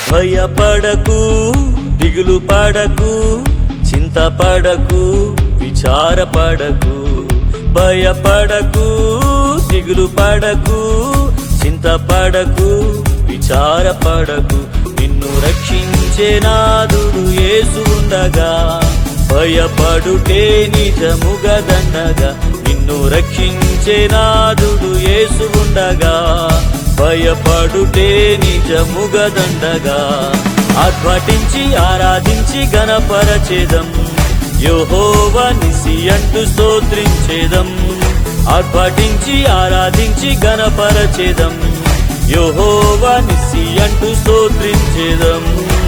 భయపడకు దిగులు పడకు చింతపడకు విచారపడకు భయపడకు దిగులు పడకు చింతపడకు విచారపడకు నిన్ను రక్షించే నాదుడు యేసు ఉండగా భయపడుటే నిజముగా దండగా నిన్ను రక్షించే నాదుడు యేసు ఉండగా భయపడుటే నిజముగా దండగా ఆర్భటించి ఆరాధించి గణపరచేదం యోహోవ నిసి అంటూ స్తోత్రించేదం ఆర్భటించి ఆరాధించి గణపరచేదం యోహోవ నిసి అంటూ స్తోత్రించేదం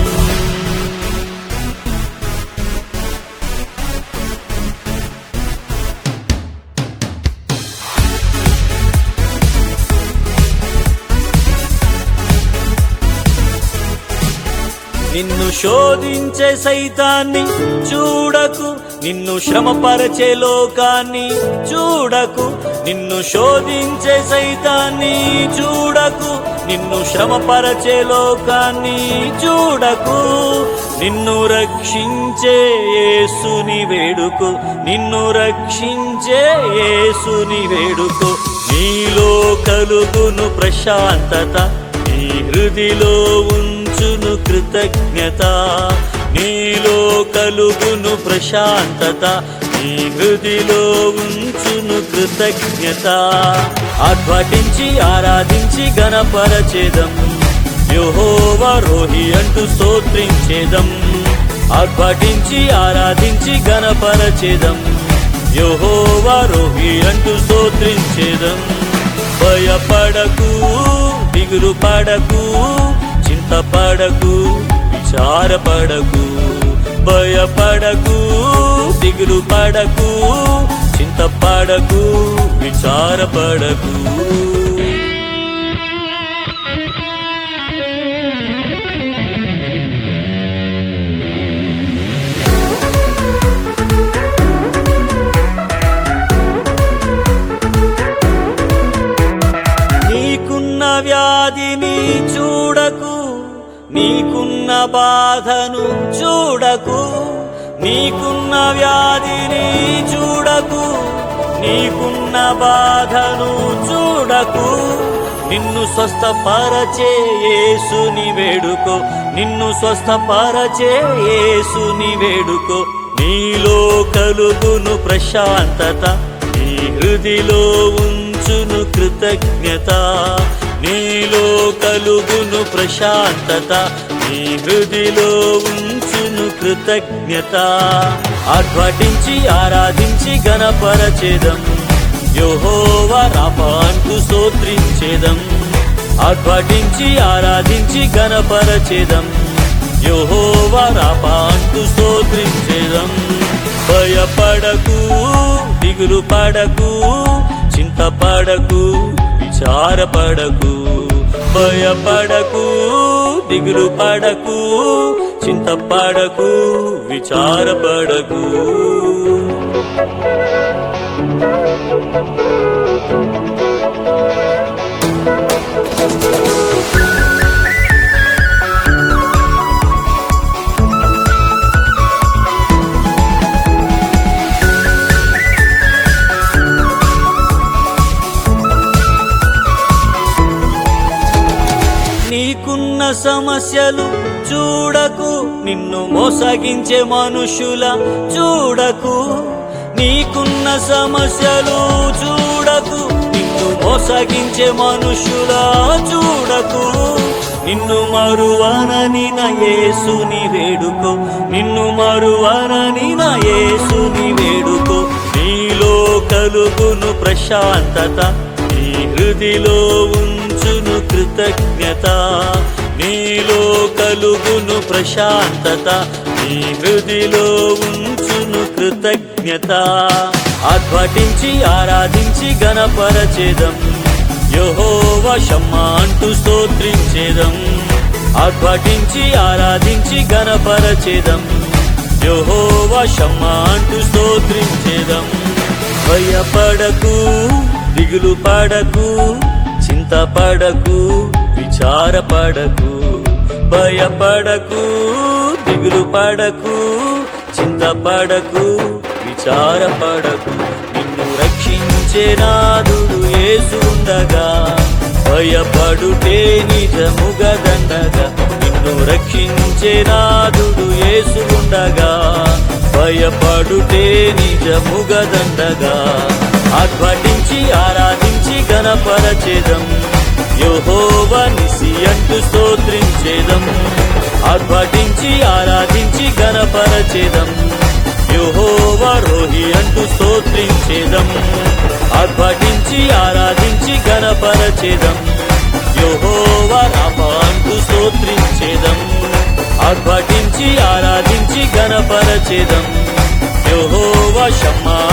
నిన్ను శోధించే సైతాన్ని చూడకు నిన్ను శ్రమపరచే లోకాన్ని చూడకు నిన్ను శోధించే సైతాన్ని చూడకు నిన్ను శ్రమపరచే లోకాన్ని చూడకు నిన్ను రక్షించే యేసుని వేడుకు నిన్ను రక్షించే యేసుని వేడుకు నీలో కలుగును ప్రశాంతత నీ హృదిలో ఉంచును కృతజ్ఞత నీలో కలుగును ప్రశాంతత నీ హృదిలో ఉంచును కృతజ్ఞత ఆర్భటించి ఆరాధించి గణపరచేదం యోహోవ రోహి అంటూ స్తోత్రించేదం ఆర్భటించి ఆరాధించి గణపరచేదం యోహోవ రోహి అంటూ స్తోత్రించేదం భయపడకు దిగులు పడకు చింతపడకు విచారపడకు భయపడకు దిగులు పడకు చింతపడకు విచారపడకు నీకున్న వ్యాధిని చూడకు నీకున్న బాధను చూడకు నీకున్న వ్యాధిని చూడకు నీకున్న బాధను చూడకు నిన్ను స్వస్థపరచే యేసుని వేడుకో నిన్ను స్వస్థపరచే యేసుని వేడుకో నీలో కలుగును ప్రశాంతత నీ హృదిలో ఉంచును కృతజ్ఞత నీలో కలుగును ప్రశాంతత నీ హృదిలో ఉంచును కృతజ్ఞత ఆర్భటించి ఆరాధించి గణపరచేదం యోహోవ రామ అంటూ స్తోత్రించేదం ఆర్భటించి ఆరాధించి గణపరచేదం యోహోవ రామ అంటూ స్తోత్రించేదం భయపడకు దిగులు పడకు చింతపడకు విచారపడకు భయపడకు దిగులు పడకు చింతపడకు విచారపడకు నీకున్న సమస్యలు చూడకు నిన్ను మోసగించే మనుషుల చూడకు నీకున్న సమస్యలు చూడకు నిన్ను మోసగించే మనుషుల చూడకు నిన్ను మరువనని నా యేసుని వేడుకో నిన్ను మరువనని నా యేసుని వేడుకో నీలో కలుగును ప్రశాంతత నీ హృదిలో ఉంచును కృతజ్ఞత నీలో కలుగును ప్రశాంతత నీ హృదిలో ఉంచును కృతజ్ఞత ఆర్భటించి ఆరాధించి గణపరచేదం యహోవ షమ్మ అంటూ స్తోత్రించేదం ఆర్భటించి ఆరాధించి గణపరచేదం యహోవ షమ్మ అంటూ స్తోత్రించేదం భయపడకు దిగులు పడకు చింతపడకు విచారపడకు భయపడకు దిగులు పడకు చింతపడకు విచారపడకు నిన్ను రక్షించే నాదుడు యేసు ఉండగా భయపడుటే నిజముగా దండగా నిన్ను రక్షించే నాదుడు యేసు ఉండగా భయపడుటే నిజముగా దండగా ఆర్భటించి ఆరాధించి గణపరచేదం యెహోవా నిసి అంటూ స్తోత్రించేదం ఆర్భటించి ఆరాధించి గణపరచేదం యెహోవా రోహి అంటూ స్తోత్రించేదం ఆర్భటించి ఆరాధించి గణపరచేదం యెహోవా రామ అంటూ స్తోత్రించేదం ఆర్భటించి ఆరాధించి గణపరచేదం యెహోవా షమ్మా